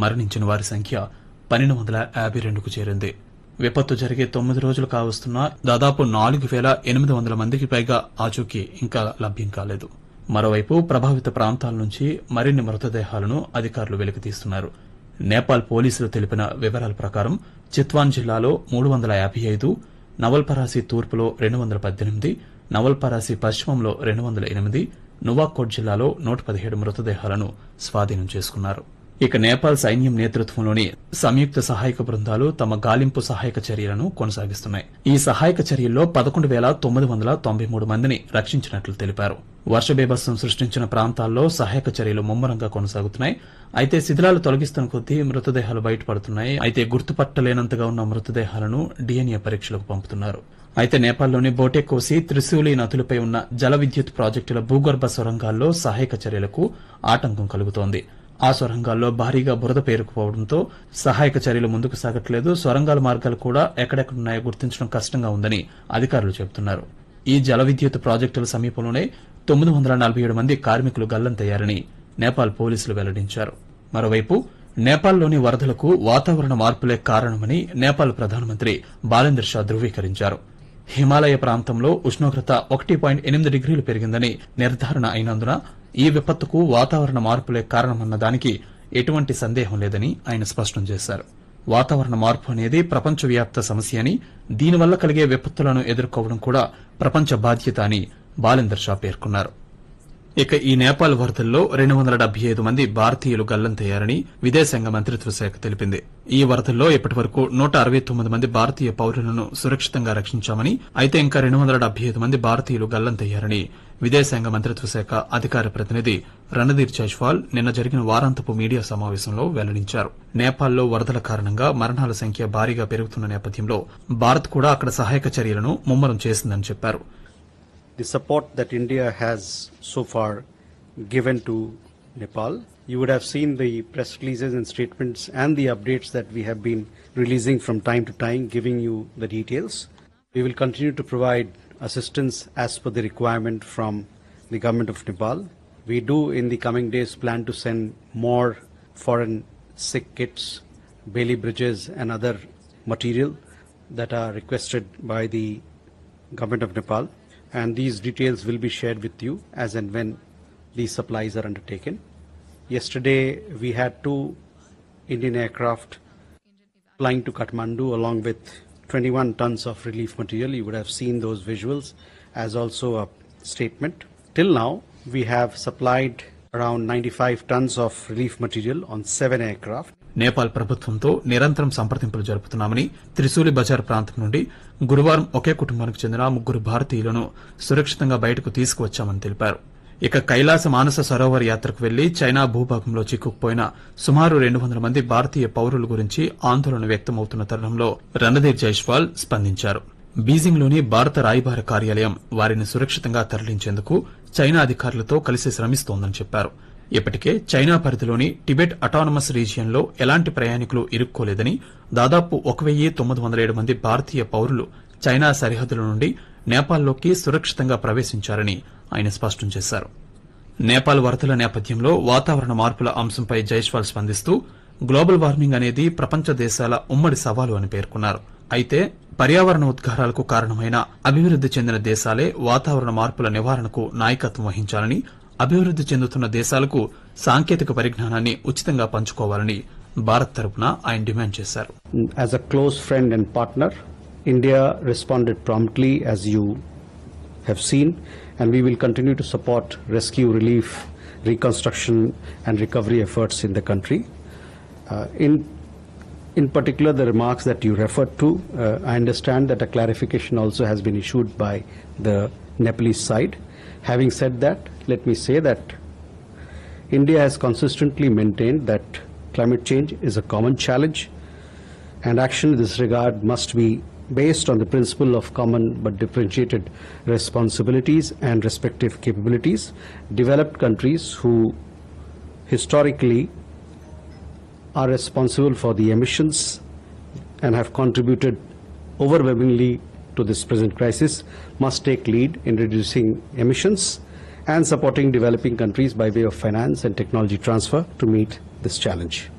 మరణించిన వారి సంఖ్య పన్నెండు వందల యాభై రెండుకు చేరింది విపత్తు జరిగే తొమ్మిది రోజులు కావస్తున్నా దాదాపు నాలుగు వేల ఎనిమిది వందల మందికి పైగా ఆచూకీ ఇంకా లభ్యం కాలేదు మరోవైపు ప్రభావిత ప్రాంతాల నుంచి మరిన్ని మృతదేహాలను అధికారులు వెలికితీస్తున్నారు నేపాల్ పోలీసులు తెలిపిన వివరాల ప్రకారం చిత్వాన్ జిల్లాలో మూడు వందల యాభై ఐదు నవల్పరాసి తూర్పులో రెండు వందల పద్దెనిమిది నవల్పరాసి పశ్చిమంలో రెండు వందల ఎనిమిది నువాకోట్ జిల్లాలో నూట పదిహేడు మృతదేహాలను స్వాధీనం చేసుకున్నారు ఇక నేపాల్ సైన్యం నేతృత్వంలోని సంయుక్త సహాయక బృందాలు తమ గాలింపు సహాయక చర్యలను కొనసాగిస్తున్నాయి ఈ సహాయక చర్యల్లో పదకొండు వేల తొమ్మిది వందల తొంభై మూడు మందిని రక్షించినట్లు తెలిపారు వర్ష బీభత్సం సృష్టించిన ప్రాంతాల్లో సహాయక చర్యలు ముమ్మరంగా కొనసాగుతున్నాయి అయితే శిథిలాలు తొలగిస్తున్న కొద్దీ మృతదేహాలు బయటపడుతున్నాయి అయితే గుర్తుపట్టలేనంతగా ఉన్న మృతదేహాలను డిఎన్ఏ పరీక్షలకు పంపుతున్నారు అయితే నేపాల్లోని బోటెకోసి త్రిశూలి నదులపై ఉన్న జల విద్యుత్ ప్రాజెక్టుల భూగర్భ సొరంగాల్లో సహాయక చర్యలకు ఆటంకం కలుగుతోంది ఆ సొరంగాల్లో భారీగా బురద పేరుకుపోవడంతో సహాయక చర్యలు ముందుకు సాగట్లేదు సొరంగాల మార్గాలు కూడా ఎక్కడెక్కడున్నాయో గుర్తించడం కష్టంగా ఉందని అధికారులు చెబుతున్నారు ఈ జల విద్యుత్ ప్రాజెక్టుల సమీపంలోనే తొమ్మిది వందల నలభై ఏడు మంది కార్మికులు గల్లంతయ్యారని నేపాల్ పోలీసులు వెల్లడించారు మరోవైపు నేపాల్లోని వరదలకు వాతావరణ మార్పులే కారణమని నేపాల్ ప్రధానమంత్రి బాలేందర్ షా ధృవీకరించారు హిమాలయ ప్రాంతంలో ఉష్ణోగ్రత ఒకటి పాయింట్ ఎనిమిది డిగ్రీలు పెరిగిందని నిర్ధారణ అయినందున ఈ విపత్తుకు వాతావరణ మార్పులే కారణమన్న దానికి ఎటువంటి సందేహం లేదని ఆయన స్పష్టం చేశారు వాతావరణ మార్పు అనేది ప్రపంచవ్యాప్త సమస్య అని దీనివల్ల కలిగే విపత్తులను ఎదుర్కోవడం కూడా ప్రపంచ బాధ్యత అని బాలేందర్ షా పేర్కొన్నారు ఇక ఈ నేపాల్ వరదల్లో రెండు వందల డెబ్బై ఐదు మంది భారతీయులు గల్లంతయ్యారని విదేశాంగ మంత్రిత్వ శాఖ తెలిపింది ఈ వరదల్లో ఇప్పటి వరకు నూట అరవై తొమ్మిది మంది భారతీయ పౌరులను సురక్షితంగా రక్షించామని అయితే ఇంకా రెండు వందల డెబ్బై ఐదు మంది భారతీయులు గల్లంతయ్యారని విదేశాంగ మంత్రిత్వ శాఖ అధికార ప్రతినిధి రణధీర్ జైస్వాల్ నిన్న జరిగిన వారాంతపు మీడియా సమావేశంలో వెల్లడించారు నేపాల్లో వరదల కారణంగా మరణాల సంఖ్య భారీగా పెరుగుతున్న నేపథ్యంలో భారత్ కూడా అక్కడ సహాయక చర్యలను ముమ్మరం చేసిందని చెప్పారు the support that India has so far given to Nepal. You would have seen the press releases and statements and the updates that we have been releasing from time to time, giving you the details. We will continue to provide assistance as per the requirement from the government of Nepal. We do in the coming days plan to send more foreign sick kits, Bailey bridges and other material that are requested by the government of Nepal and these details will be shared with you as and when these supplies are undertaken. Yesterday we had two Indian aircraft flying to Kathmandu along with 21 tons of relief material. You would have seen those visuals as also a statement. Till now we have supplied around 95 tons of relief material on seven aircraft. Nepal ప్రభుత్వంతో నిరంతరం సంప్రదింపులు జరుపుతున్నామని త్రిశూలి బజార్ ప్రాంతం నుండి గురువారం ఒకే కుటుంబానికి చెందిన ముగ్గురు భారతీయులను సురక్షితంగా బయటకు తీసుకువచ్చామని తెలిపారు ఇక కైలాస మానస సరోవర్ యాత్రకు వెళ్లి చైనా భూభాగంలో చిక్కుకుపోయిన సుమారు రెండు వందల మంది భారతీయ పౌరుల గురించి ఆందోళన వ్యక్తమవుతున్న తరుణంలో రణధీర్ జైస్వాల్ స్పందించారు బీజింగ్లోని భారత రాయబార కార్యాలయం వారిని సురక్షితంగా తరలించేందుకు చైనా అధికారులతో కలిసి శ్రమిస్తోందని చెప్పారు ఇప్పటికే చైనా పరిధిలోని టిబెట్ అటానమస్ రీజియన్లో ఎలాంటి ప్రయాణికులు ఇరుక్కోలేదని దాదాపు ఒక వెయ్యి తొమ్మిది వందల ఏడు మంది భారతీయ పౌరులు చైనా సరిహద్దుల నుండి నేపాల్లోకి సురక్షితంగా ప్రవేశించారని ఆయన స్పష్టం చేశారు నేపాల్ వరదల నేపథ్యంలో వాతావరణ మార్పుల అంశంపై జైస్వాల్ స్పందిస్తూ గ్లోబల్ వార్మింగ్ అనేది ప్రపంచ దేశాల ఉమ్మడి సవాలు అని పేర్కొన్నారు అయితే పర్యావరణ ఉద్గారాలకు కారణమైన అభివృద్ది చెందిన దేశాలే వాతావరణ మార్పుల నివారణకు నాయకత్వం వహించాలని అభివృద్ది చెందుతున్న దేశాలకు సాంకేతిక పరిజ్ఞానాన్ని ఉచితంగా పంచుకోవాలని భారత్ తరపున ఆయన డిమాండ్ చేశారు As a close friend and partner, India responded promptly, as you have seen, and we will continue to support rescue, relief, reconstruction, and recovery efforts in the country. Uh, in in particular, the remarks that you referred to, uh, I understand that a clarification also has been issued by the Nepalese side. Having said that, let me say that India has consistently maintained that climate change is a common challenge and action in this regard must be based on the principle of common but differentiated responsibilities and respective capabilities. Developed countries who historically are responsible for the emissions and have contributed overwhelmingly to this present crisis must take lead in reducing emissions and supporting developing countries by way of finance and technology transfer to meet this challenge.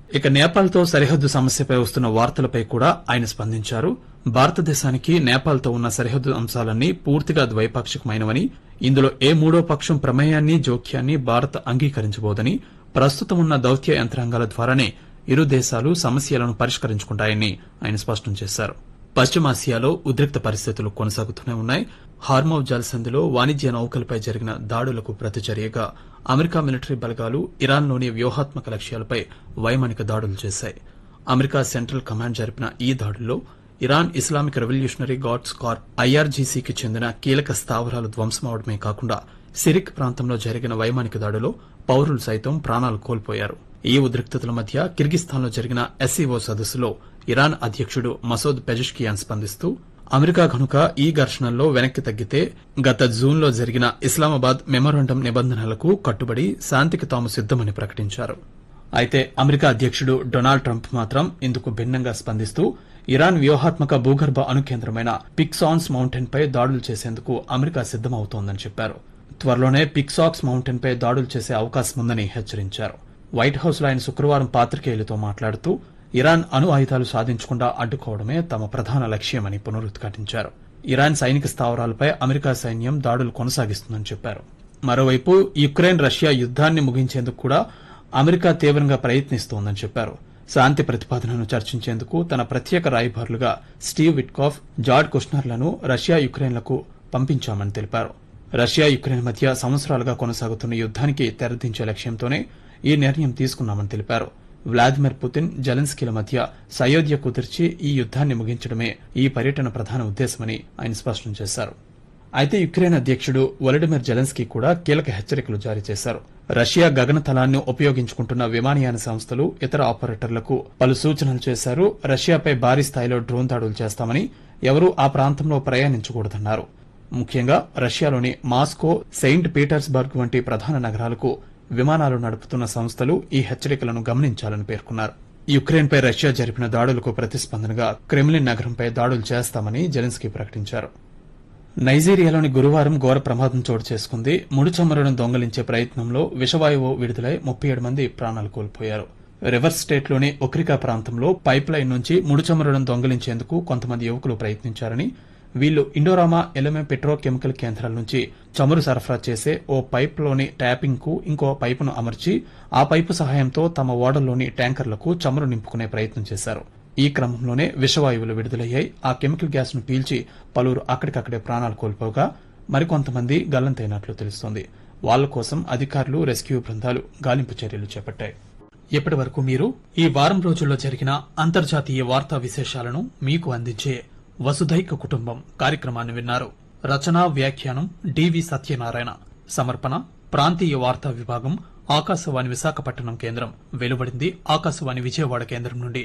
ఇక నేపాల్తో సరిహద్దు సమస్యపై వస్తున్న వార్తలపై కూడా ఆయన స్పందించారు భారతదేశానికి నేపాల్తో ఉన్న సరిహద్దు అంశాలన్నీ పూర్తిగా ద్వైపాక్షికమైనవని ఇందులో ఏ మూడో పక్షం ప్రమేయాన్ని జోక్యాన్ని భారత్ అంగీకరించబోదని ప్రస్తుతం ఉన్న దౌత్య యంత్రాంగాల ద్వారానే ఇరు దేశాలు సమస్యలను పరిష్కరించుకుంటాయని ఆయన స్పష్టం చేశారు పశ్చిమాసియాలో ఉద్రిక్త పరిస్థితులు కొనసాగుతూనే ఉన్నాయి హార్మౌ జలసంధిలో వాణిజ్య నౌకలపై జరిగిన దాడులకు ప్రతిచర్యగా అమెరికా మిలిటరీ బలగాలు ఇరాన్లోని వ్యూహాత్మక లక్ష్యాలపై వైమానిక దాడులు చేశాయి అమెరికా సెంట్రల్ కమాండ్ జరిపిన ఈ దాడుల్లో Iran Islamic revolutionary guards corps ఐఆర్జీసీకి చెందిన కీలక స్థావరాలు ధ్వంసమవడమే కాకుండా సిరిక్ ప్రాంతంలో జరిగిన వైమానిక దాడిలో పౌరులు సైతం ప్రాణాలు కోల్పోయారు ఈ ఉద్రిక్తతల మధ్య కిర్గిస్థాన్లో జరిగిన ఎస్సీఓ సదస్సులో ఇరాన్ అధ్యకుడు మసూద్ పెజష్కియాన్ స్పందిస్తూ అమెరికా గనుక ఈ ఘర్షణల్లో వెనక్కి తగ్గితే గత జూన్లో జరిగిన ఇస్లామాబాద్ మెమోరాండం నిబంధనలకు కట్టుబడి శాంతికి తాము సిద్దమని ప్రకటించారు అయితే అమెరికా అధ్యకుడు డొనాల్డ్ ట్రంప్ మాత్రం ఇందుకు భిన్నంగా స్పందిస్తూ ఇరాన్ వ్యూహాత్మక భూగర్భ అణుకేంద్రమైన పిక్సాన్స్ మౌంటైన్ పై దాడులు చేసేందుకు అమెరికా సిద్దమవుతోందని చెప్పారు త్వరలోనే పిక్సాక్స్ మౌంటైన్ పై దాడులు చేసే అవకాశం ఉందని హెచ్చరించారు వైట్ హౌస్ లో ఆయన శుక్రవారం పాత్రికేయులతో మాట్లాడుతూ ఇరాన్ అణు ఆయుధాలు సాధించకుండా అడ్డుకోవడమే తమ ప్రధాన లక్ష్యమని పునరుద్ఘాటించారు ఇరాన్ సైనిక స్థావరాలపై అమెరికా సైన్యం దాడులు కొనసాగిస్తుందని చెప్పారు మరోవైపు యుక్రెయిన్ రష్యా యుద్దాన్ని ముగించేందుకు కూడా అమెరికా తీవ్రంగా ప్రయత్నిస్తోందని చెప్పారు శాంతి ప్రతిపాదనను చర్చించేందుకు తన ప్రత్యేక రాయబారులుగా స్టీవ్ విట్కాఫ్ జార్డ్ కుష్నర్లను రష్యా యుక్రెయిన్లకు పంపించామని తెలిపారు రష్యా యుక్రెయిన్ మధ్య సంవత్సరాలుగా కొనసాగుతున్న యుద్దానికి తెరదించే లక్ష్యంతోనే ఈ నిర్ణయం తీసుకున్నామని తెలిపారు వ్లాదిమిర్ పుతిన్ జెలెన్స్కీల మధ్య సయోధ్య కుదిర్చి ఈ యుద్దాన్ని ముగించడమే ఈ పర్యటన ప్రధాన ఉద్దేశమని ఆయన స్పష్టం చేశారు అయితే యుక్రెయిన్ అధ్యకుడు వొలడిమిర్ జెలెన్స్కీ కూడా కీలక హెచ్చరికలు జారీ చేశారు రష్యా గగనతలాన్ని ఉపయోగించుకుంటున్న విమానయాన సంస్థలు ఇతర ఆపరేటర్లకు పలు సూచనలు చేశారు రష్యాపై భారీ స్థాయిలో డ్రోన్ దాడులు చేస్తామని ఎవరూ ఆ ప్రాంతంలో ప్రయాణించకూడదన్నారు ముఖ్యంగా రష్యాలోని మాస్కో సెయింట్ పీటర్స్బర్గ్ వంటి ప్రధాన నగరాలకు విమానాలు నడుపుతున్న సంస్థలు ఈ హెచ్చరికలను గమనించాలని పేర్కొన్నారు యుక్రెయిన్పై రష్యా జరిపిన దాడులకు ప్రతిస్పందనగా క్రెమ్లిన్ నగరంపై దాడులు చేస్తామని జెలెన్స్కీ ప్రకటించారు నైజీరియాలోని గురువారం ఘోర ప్రమాదం చోటు చేసుకుంది ముడి చమురును దొంగలించే ప్రయత్నంలో విషవాయువు విడుదలై ముప్పై ఏడు మంది ప్రాణాలు కోల్పోయారు రివర్స్ స్టేట్లోని ఒక్రికా ప్రాంతంలో పైప్ లైన్ నుంచి ముడి చమురును దొంగలించేందుకు కొంతమంది యువకులు ప్రయత్నించారని వీళ్లు ఇండోరామా ఎలమె పెట్రోకెమికల్ కేంద్రాల నుంచి చమురు సరఫరా చేసే ఓ పైప్లోని ట్యాపింగ్ కు ఇంకో పైపును అమర్చి ఆ పైపు సహాయంతో తమ ఓడల్లోని ట్యాంకర్లకు చమురు నింపుకునే ప్రయత్నం చేశారు ఈ క్రమంలోనే విషవాయువులు విడుదలయ్యాయి ఆ కెమికల్ గ్యాస్ ను పీల్చి పలువురు అక్కడికక్కడే ప్రాణాలు కోల్పోగా మరికొంతమంది గల్లంతైనట్లు తెలుస్తోంది వాళ్ల కోసం అధికారులు రెస్క్యూ బృందాలు గాలింపు చర్యలు చేపట్టాయి ఇప్పటి వరకు మీరు ఈ వారం రోజుల్లో జరిగిన అంతర్జాతీయ వార్తా విశేషాలను మీకు అందించే వసుధైక కుటుంబం కార్యక్రమాన్ని విన్నారు రచన వ్యాఖ్యానం డివి సత్యనారాయణ సమర్పణ ప్రాంతీయ వార్తా విభాగం ఆకాశవాణి విశాఖపట్నం కేంద్రం వెలువడింది ఆకాశవాణి విజయవాడ కేంద్రం నుండి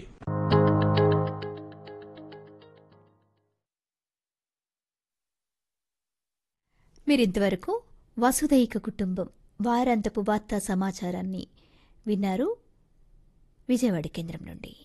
మీరింతవరకు వసుదైక కుటుంబం వారాంతపు వార్తా సమాచారాన్ని విన్నారు విజయవాడ కేంద్రం నుండి